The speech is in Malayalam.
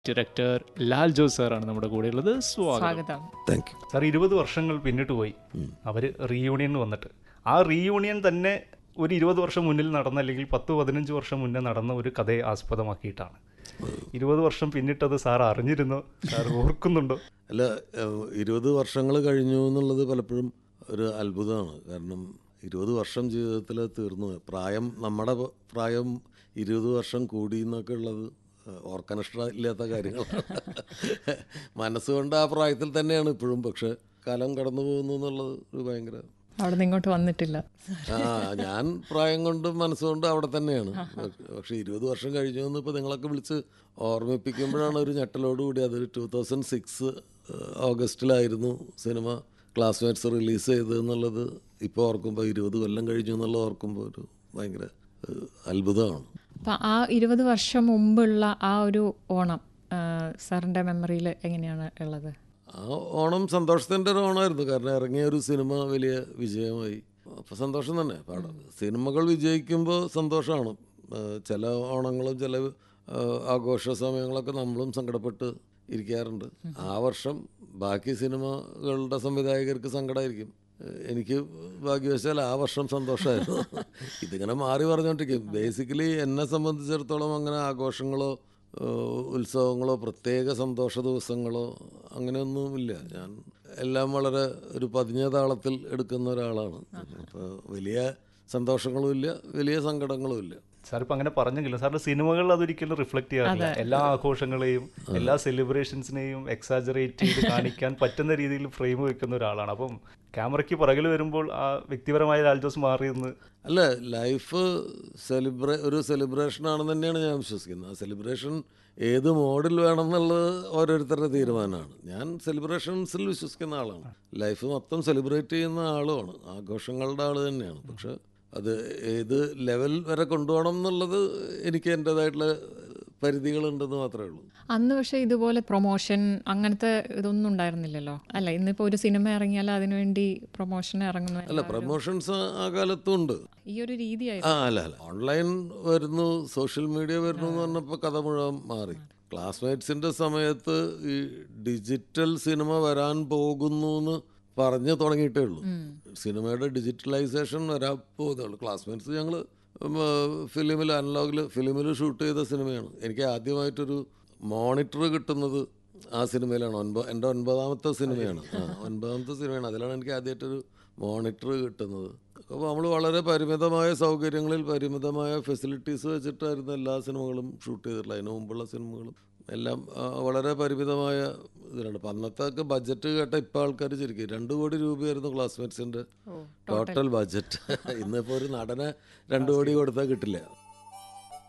ഡയറക്ടർ ലാൽ ജോസ് സാറാണ് നമ്മുടെ കൂടെയുള്ളത് സ്വാഗതം സ്വാഗതം താങ്ക് യു സാർ ഇരുപത് വർഷങ്ങൾ പിന്നിട്ട് പോയി അവർ റീയൂണിയൻ വന്നിട്ട് ആ റീയൂണിയൻ തന്നെ ഒരു ഇരുപത് വർഷം മുന്നിൽ നടന്ന അല്ലെങ്കിൽ പത്ത് പതിനഞ്ച് വർഷം മുന്നേ നടന്ന ഒരു കഥയെ ആസ്പദമാക്കിയിട്ടാണ് ഇരുപത് വർഷം പിന്നിട്ടത് സാർ അറിഞ്ഞിരുന്നോ സാർ ഓർക്കുന്നുണ്ടോ അല്ല ഏഹ്, ഇരുപത് വർഷങ്ങൾ കഴിഞ്ഞു എന്നുള്ളത് പലപ്പോഴും ഒരു അത്ഭുതമാണ് കാരണം ഇരുപത് വർഷം ജീവിതത്തിൽ തീർന്നു പോയി. പ്രായം നമ്മുടെ പ- പ്രായം ഇരുപത് വർഷം കൂടി എന്നൊക്കെ ഉള്ളത് ഏഹ്, ഓർക്കാൻ ഇഷ്ടമില്ലാത്ത കാര്യങ്ങളാണ് മനസ്സുകൊണ്ട് ആ പ്രായത്തിൽ തന്നെയാണ് ഇപ്പോഴും പക്ഷെ കാലം കടന്നു പോകുന്നു എന്നുള്ളത് ഒരു ഭയങ്കര അവിടെ നിന്ന് ഇങ്ങോട്ട് വന്നിട്ടില്ല ആ ഞാൻ പ്രായം കൊണ്ടും മനസ്സുകൊണ്ടും അവിടെ തന്നെയാണ് പക്ഷെ ഇരുപത് വർഷം കഴിഞ്ഞു എന്ന് ഇപ്പോൾ നിങ്ങളൊക്കെ വിളിച്ച് ഓർമ്മിപ്പിക്കുമ്പോഴാണ് ഒരു ഞെട്ടലോട് കൂടി അതൊരു ടൂ തൗസൻഡ് സിക്സ് ഓഗസ്റ്റിലായിരുന്നു സിനിമ ക്ലാസ്മേറ്റ്സ് റിലീസ് ചെയ്തത് എന്നുള്ളത് ഇപ്പോൾ ഓർക്കുമ്പോൾ ഇരുപത് കൊല്ലം കഴിഞ്ഞു എന്നുള്ളത് ഓർക്കുമ്പോൾ ഒരു ഭയങ്കര ഏഹ്, അത്ഭുതമാണ് അപ്പം ആ ഇരുപത് വർഷം മുമ്പുള്ള ആ ഒരു ഓണം ആ, സാറിൻ്റെ മെമ്മറിയിൽ എങ്ങനെയാണ് ഉള്ളത് ആ ഓണം സന്തോഷത്തിൻ്റെ ഒരു ഓണമായിരുന്നു കാരണം ഇറങ്ങിയ ഒരു സിനിമ വലിയ വിജയമായി അപ്പോൾ സന്തോഷം തന്നെ പാടാം സിനിമകൾ വിജയിക്കുമ്പോൾ സന്തോഷമാണ് ഏഹ് ചില ഓണങ്ങളും ചില ഏഹ് ആഘോഷ സമയങ്ങളൊക്കെ നമ്മളും സങ്കടപ്പെട്ട് ഇരിക്കാറുണ്ട് ആ വർഷം ബാക്കി സിനിമകളുടെ സംവിധായകർക്ക് സങ്കടമായിരിക്കും ഏഹ് എനിക്ക് ഭാഗ്യവശാൽ ആ വർഷം സന്തോഷമായിരുന്നു ഇതിങ്ങനെ മാറി പറഞ്ഞുകൊണ്ടിരിക്കും ബേസിക്കലി എന്നെ സംബന്ധിച്ചിടത്തോളം അങ്ങനെ ആഘോഷങ്ങളോ ഏഹ് ഉത്സവങ്ങളോ പ്രത്യേക സന്തോഷ ദിവസങ്ങളോ അങ്ങനെയൊന്നുമില്ല ഞാൻ എല്ലാം വളരെ ഒരു പതിഞ്ഞ താളത്തിൽ എടുക്കുന്ന ഒരാളാണ് അപ്പോൾ വലിയ സന്തോഷങ്ങളും ഇല്ല വലിയ സങ്കടങ്ങളും ഇല്ല സാർ ഇപ്പം അങ്ങനെ പറഞ്ഞെങ്കിലും സാറിന്റെ സിനിമകൾ അതൊരിക്കലും റിഫ്ലക്ട് ചെയ്യാറില്ല എല്ലാ ആഘോഷങ്ങളെയും എല്ലാ സെലിബ്രേഷൻസിനെയും എക്സാജറേറ്റ് ചെയ്ത് കാണിക്കാൻ പറ്റുന്ന രീതിയിൽ ഫ്രെയിം വെക്കുന്ന ഒരാളാണ് അപ്പം ക്യാമറയ്ക്ക് പുറകിൽ വരുമ്പോൾ ആ വ്യക്തിപരമായ ലാൽ ജോസ് മാറിയെന്ന് അല്ല ലൈഫ് സെലിബ്രേ ഒരു സെലിബ്രേഷൻ ആണെന്ന് തന്നെയാണ് ഞാൻ വിശ്വസിക്കുന്നത് ആ സെലിബ്രേഷൻ ഏത് മോഡിൽ വേണം എന്നുള്ളത് ഓരോരുത്തരുടെ തീരുമാനമാണ് ഞാൻ സെലിബ്രേഷൻസിൽ വിശ്വസിക്കുന്ന ആളാണ് ലൈഫ് മൊത്തം സെലിബ്രേറ്റ് ചെയ്യുന്ന ആളുമാണ് ആഘോഷങ്ങളുടെ ആൾ തന്നെയാണ് പക്ഷെ അത് ഏത് ലെവൽ വരെ കൊണ്ടുപോകണം എന്നുള്ളത് എനിക്ക് എൻ്റെതായിട്ടുള്ള പരിധികളുണ്ടെന്ന് മാത്രമേ ഉള്ളൂ അന്ന് പക്ഷേ ഇതുപോലെ പ്രൊമോഷൻ അങ്ങനത്തെ ഇതൊന്നും ഉണ്ടായിരുന്നില്ലല്ലോ അല്ല ഇന്നിപ്പോൾ ഒരു സിനിമ ഇറങ്ങിയാൽ അതിനുവേണ്ടി പ്രൊമോഷൻ ഇറങ്ങുന്ന അല്ല പ്രമോഷൻസ് ആ കാലത്തും ഉണ്ട് ഈ ഒരു രീതിയായി ആ അല്ല അല്ല ഓൺലൈൻ വരുന്നു സോഷ്യൽ മീഡിയ വരുന്നു എന്ന് പറഞ്ഞപ്പോൾ കഥ മുഴുവൻ മാറി ക്ലാസ്മേറ്റ്സിൻ്റെ സമയത്ത് ഈ ഡിജിറ്റൽ സിനിമ വരാൻ പോകുന്നു എന്ന് പറഞ്ഞു തുടങ്ങിയിട്ടേ ഉള്ളൂ സിനിമയുടെ ഡിജിറ്റലൈസേഷൻ വരാൻ പോകുന്നേ ഉള്ളൂ ക്ലാസ്മേറ്റ്സ് ഞങ്ങൾ ഫിലിമിൽ അനലോഗിൽ ഫിലിമിൽ ഷൂട്ട് ചെയ്ത സിനിമയാണ് എനിക്ക് ആദ്യമായിട്ടൊരു മോണിറ്റർ കിട്ടുന്നത് ആ സിനിമയിലാണ് ഒൻപത് എൻ്റെ ഒൻപതാമത്തെ സിനിമയാണ് ആ ഒൻപതാമത്തെ സിനിമയാണ് അതിലാണ് എനിക്ക് ആദ്യമായിട്ടൊരു മോണിറ്റർ കിട്ടുന്നത് അപ്പോൾ നമ്മൾ വളരെ പരിമിതമായ സൗകര്യങ്ങളിൽ പരിമിതമായ ഫെസിലിറ്റീസ് വെച്ചിട്ടായിരുന്നു എല്ലാ സിനിമകളും ഷൂട്ട് ചെയ്തിട്ടുള്ളത് അതിന് മുമ്പുള്ള സിനിമകളും എല്ലാം ആ, വളരെ പരിമിതമായ ഇതിലാണ് അപ്പം അന്നത്തെ ബഡ്ജറ്റ് കേട്ട ഇപ്പോൾ ആൾക്കാർ ശരിക്കും രണ്ട് കോടി രൂപയായിരുന്നു ക്ലാസ്മേറ്റ്സിൻ്റെ ടോട്ടൽ ബഡ്ജറ്റ് ഇന്നിപ്പോൾ ഒരു നടനെ രണ്ട് കോടി കൊടുത്താൽ കിട്ടില്ല